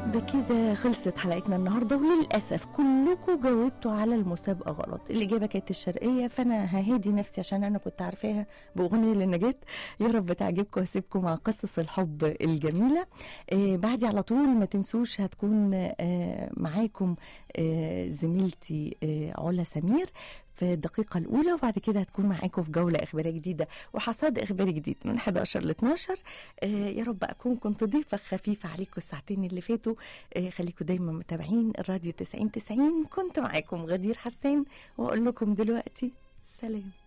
بكده خلصت حلقتنا النهارده وللاسف كلكم جاوبتوا على المسابقه غلط الاجابه كانت الشرقيه فانا ههادي نفسي عشان انا كنت عارفاها باغنيه للنجاة يا رب تعجبكم واسيبكم مع قصص الحب الجميله آه بعدي على طول ما تنسوش هتكون آه معاكم آه زميلتي آه علا سمير في الدقيقة الأولى وبعد كده هتكون معاكم في جولة إخبارية جديدة وحصاد إخباري جديد من 11 ل 12 آه يا رب أكون كنت ضيفة خفيفة عليكم الساعتين اللي فاتوا آه خليكم دايما متابعين الراديو 90 90 كنت معاكم غدير حسان وأقول لكم دلوقتي سلام